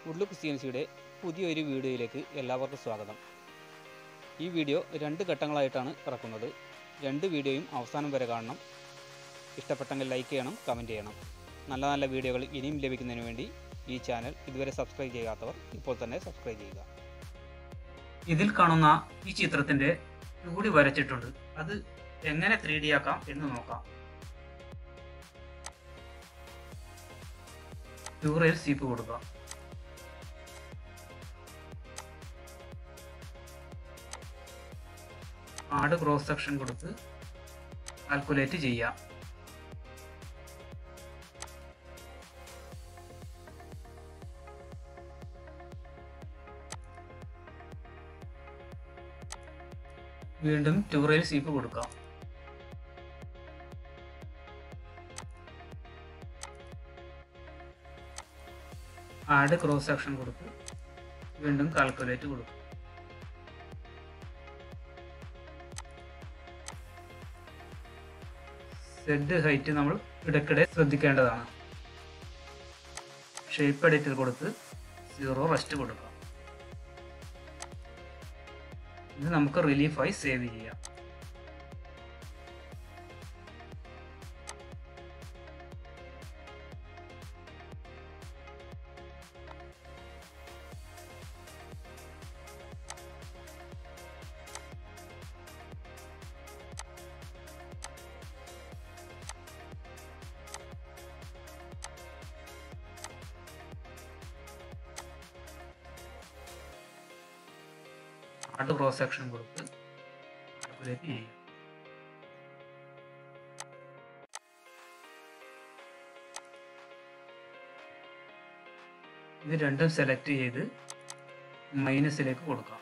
ഉള്ളു ക്രിസ്ത്യൻസിയുടെ പുതിയൊരു വീഡിയോയിലേക്ക് എല്ലാവർക്കും സ്വാഗതം ഈ വീഡിയോ രണ്ട് ഘട്ടങ്ങളായിട്ടാണ് ഇറക്കുന്നത് രണ്ട് വീഡിയോയും അവസാനം വരെ കാണണം ഇഷ്ടപ്പെട്ടെങ്കിൽ ലൈക്ക് ചെയ്യണം കമൻറ്റ് ചെയ്യണം നല്ല നല്ല വീഡിയോകൾ ഇനിയും ലഭിക്കുന്നതിന് വേണ്ടി ഈ ചാനൽ ഇതുവരെ സബ്സ്ക്രൈബ് ചെയ്യാത്തവർ ഇപ്പോൾ തന്നെ സബ്സ്ക്രൈബ് ചെയ്യുക ഇതിൽ കാണുന്ന ഈ ചിത്രത്തിൻ്റെ കൂടി വരച്ചിട്ടുണ്ട് അത് എങ്ങനെ ത്രീ ഡി ആക്കാം എന്ന് നോക്കാം പ്യൂറയിൽ സീപ്പ് കൊടുക്കാം ആട് ക്രോസ് സെക്ഷൻ കൊടുത്ത് കാൽക്കുലേറ്റ് ചെയ്യാം വീണ്ടും ട്യൂറയിൽ സീപ്പ് കൊടുക്കാം ആഡ് ക്രോസ് സെക്ഷൻ കൊടുത്ത് വീണ്ടും കാൽക്കുലേറ്റ് കൊടുക്കും സെഡ് ഹൈറ്റ് നമ്മൾ ഇടയ്ക്കിടെ ശ്രദ്ധിക്കേണ്ടതാണ് ഷേപ്പ് എഡിറ്റിൽ കൊടുത്ത് സീറോ റെസ്റ്റ് കൊടുക്കാം ഇത് നമുക്ക് റിലീഫായി സേവ് ചെയ്യാം ആഡ് ക്രോസ് സെക്ഷൻ കൊടുത്ത് കാൽക്കുലേറ്റ് ചെയ്യാം ഇത് രണ്ടും സെലക്ട് ചെയ്ത് മൈനസിലേക്ക് കൊടുക്കാം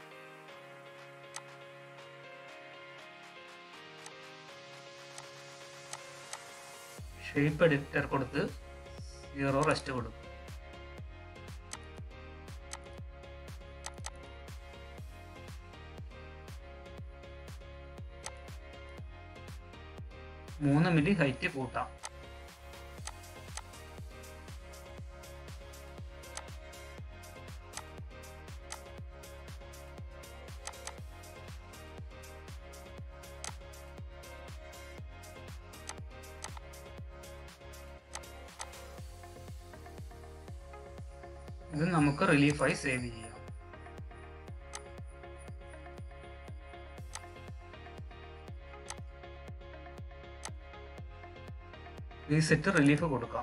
ഷേപ്പ് എഡിറ്റർ കൊടുത്ത് സീറോ റെസ്റ്റ് കൊടുക്കും മൂന്ന് മില്ലി ഹൈറ്റ് കൂട്ടാം ഇത് നമുക്ക് റിലീഫായി സേവ് ചെയ്യാം റീസെറ്റ് റിലീഫ് കൊടുക്കാം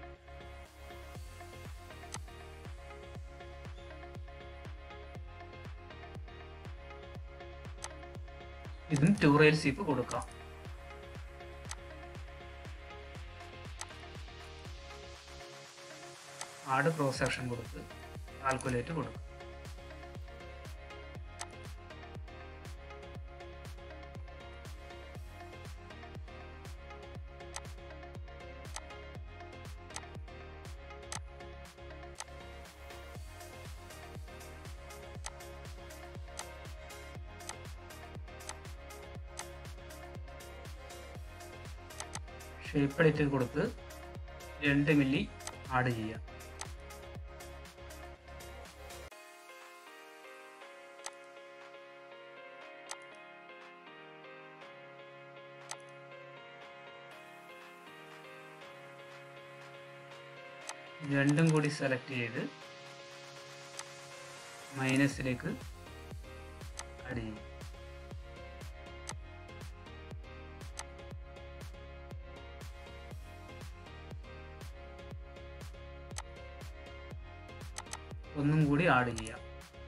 ഇതും ടൂറയിൽ സീപ്പ് കൊടുക്കാം ആഡ് ക്രോസ് സെക്ഷൻ കൊടുത്ത് കാൽക്കുലേറ്റ് കൊടുക്കും ഷേപ്പ് എഡിറ്റ് കൊടുത്ത് രണ്ട് മില്ലി ആഡ് ചെയ്യാം രണ്ടും കൂടി സെലക്ട് ചെയ്ത് മൈനസിലേക്ക് ആഡ് ചെയ്യും ഒന്നും കൂടി ആഡ് ചെയ്യാം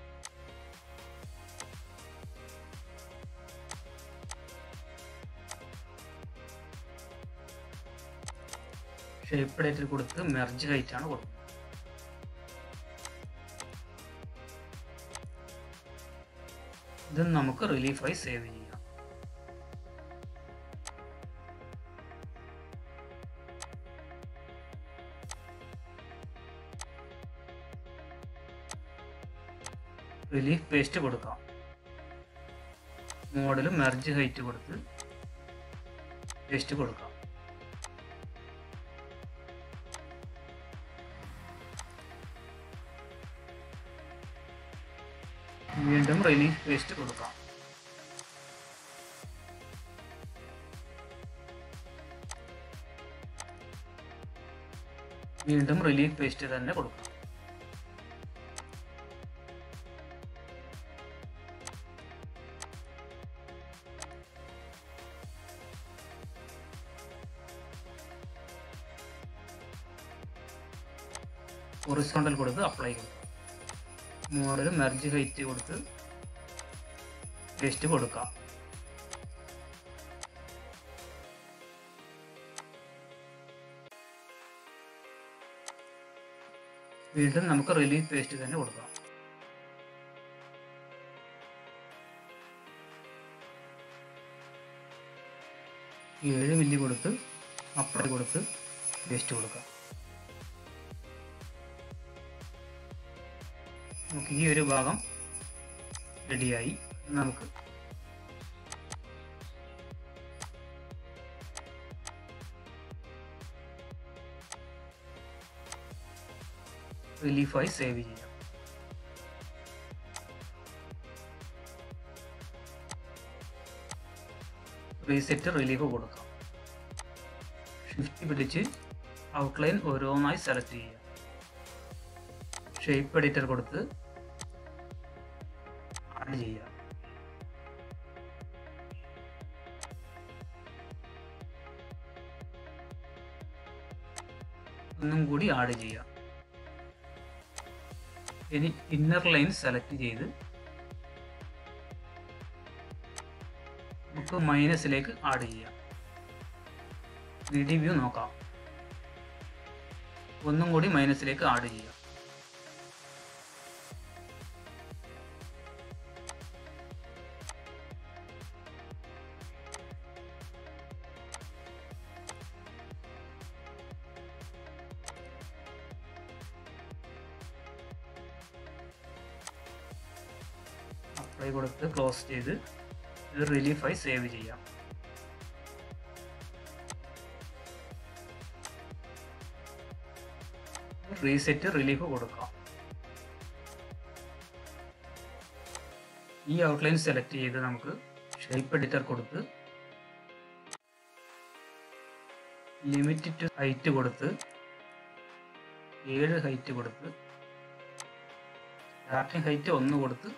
ഷേപ്പ് ഡേറ്റിൽ കൊടുത്ത് മെർജ് ഹൈറ്റ് ആണ് കൊടുക്കുന്നത് ഇത് നമുക്ക് റിലീഫായി സേവ് ചെയ്യാം റിലീഫ് പേസ്റ്റ് കൊടുക്കാം മോഡൽ മെർജ് ഹൈറ്റ് കൊടുത്ത് പേസ്റ്റ് കൊടുക്കാം വീണ്ടും റിലീഫ് പേസ്റ്റ് കൊടുക്കാം വീണ്ടും റിലീഫ് പേസ്റ്റ് തന്നെ കൊടുക്കാം ഹൊറിസോണ്ടൽ കൊടുത്ത് അപ്ലൈ കൊടുക്കാം മോഡൽ മെർജ് ഹൈറ്റ് കൊടുത്ത് പേസ്റ്റ് കൊടുക്കാം വീണ്ടും നമുക്ക് റിലീഫ് പേസ്റ്റ് തന്നെ കൊടുക്കാം ഏഴ് മില്ലി കൊടുത്ത് അപ്ലൈ കൊടുത്ത് പേസ്റ്റ് കൊടുക്കാം നമുക്ക് ഈ ഒരു ഭാഗം റെഡിയായി നമുക്ക് റിലീഫായി സേവ് ചെയ്യാം റീസെറ്റ് റിലീഫ് കൊടുക്കാം ഷിഫ്റ്റ് പിടിച്ച് ഔട്ട്ലൈൻ ഓരോന്നായി സെലക്ട് ചെയ്യാം ഷേപ്പ് എഡിറ്റർ കൊടുത്ത് ആഡ് ചെയ്യാം ഒന്നും കൂടി ആഡ് ചെയ്യാം ഇനി ഇന്നർ ലൈൻ സെലക്ട് ചെയ്ത് നമുക്ക് മൈനസിലേക്ക് ആഡ് ചെയ്യാം ത്രീ ഡി വ്യൂ നോക്കാം ഒന്നും കൂടി മൈനസിലേക്ക് ആഡ് ചെയ്യാം അപ്ലൈ കൊടുത്ത് ക്ലോസ് ചെയ്ത് ഇത് റിലീഫായി സേവ് ചെയ്യാം റീസെറ്റ് റിലീഫ് കൊടുക്കാം ഈ ഔട്ട്ലൈൻ സെലക്ട് ചെയ്ത് നമുക്ക് ഷേപ്പ് എഡിറ്റർ കൊടുത്ത് ലിമിറ്റ് ടു ഹൈറ്റ് കൊടുത്ത് ഏഴ് ഹൈറ്റ് കൊടുത്ത് സ്റ്റാർട്ടിംഗ് ഹൈറ്റ് ഒന്ന് കൊടുത്ത്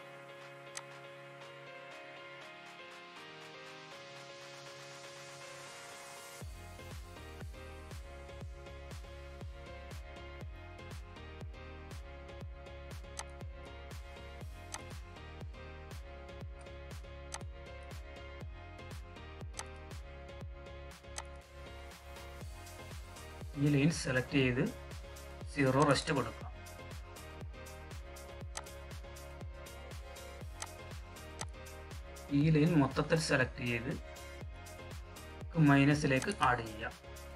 ഈ ലൈൻ സെലക്ട് ചെയ്ത് സീറോ റെസ്റ്റ് കൊടുക്കാം ഈ ലൈൻ മൊത്തത്തിൽ സെലക്ട് ചെയ്ത് മൈനസിലേക്ക് ആഡ് ചെയ്യാം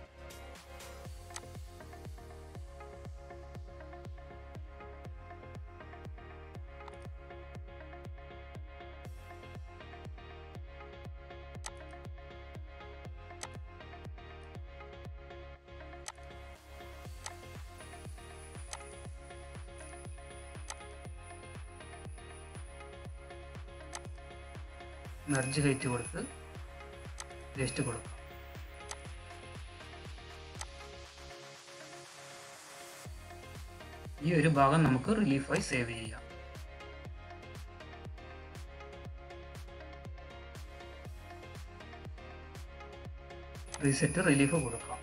മെർജ് ഹൈറ്റ് കൊടുത്ത് ജസ്റ്റ് കൊടുക്കാം ഈ ഒരു ഭാഗം നമുക്ക് റിലീഫായി സേവ് ചെയ്യാം റീസെറ്റ് റിലീഫ് കൊടുക്കാം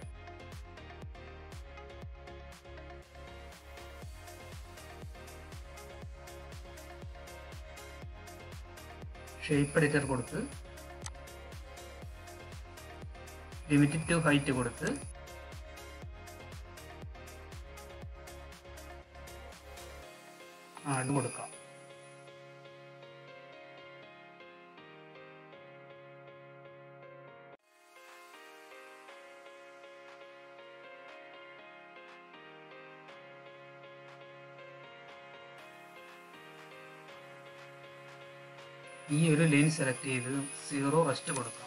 ഷേപ്പ് എഡിറ്റർ കൊടുത്ത് ലിമിറ്റ് ടു ഹൈറ്റ് കൊടുത്ത് ആഡ് കൊടുക്കാം ഈ ഒരു ലൈൻ സെലക്ട് ചെയ്ത് സീറോ റെസ്റ്റ് കൊടുക്കാം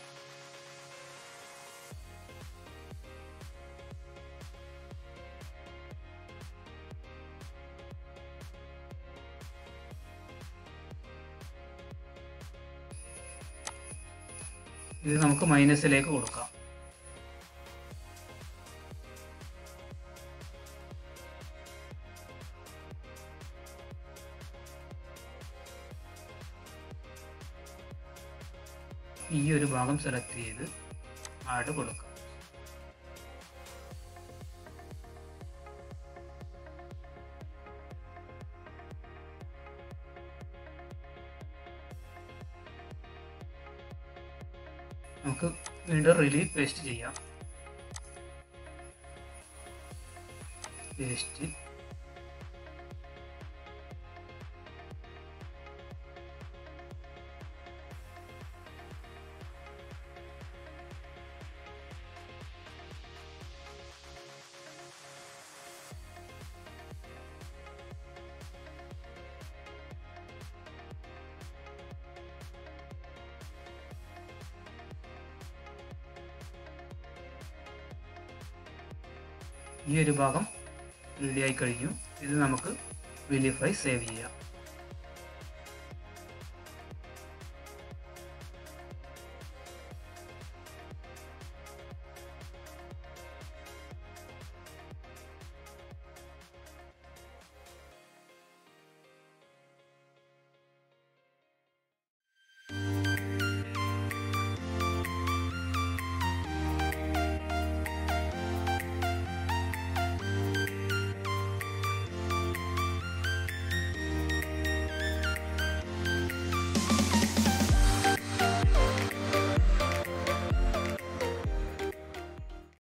ഇത് നമുക്ക് മൈനസിലേക്ക് കൊടുക്കാം ഈ ഒരു ഭാഗം സെലക്ട് ചെയ്ത് ആഡ് കൊടുക്കാം നമുക്ക് വീണ്ടും റിലീഫ് പേസ്റ്റ് ചെയ്യാം പേസ്റ്റ് ഈ ഒരു ഭാഗം റെഡി ആയി കഴിഞ്ഞു ഇത് നമുക്ക് റിലീഫായി സേവ് ചെയ്യാം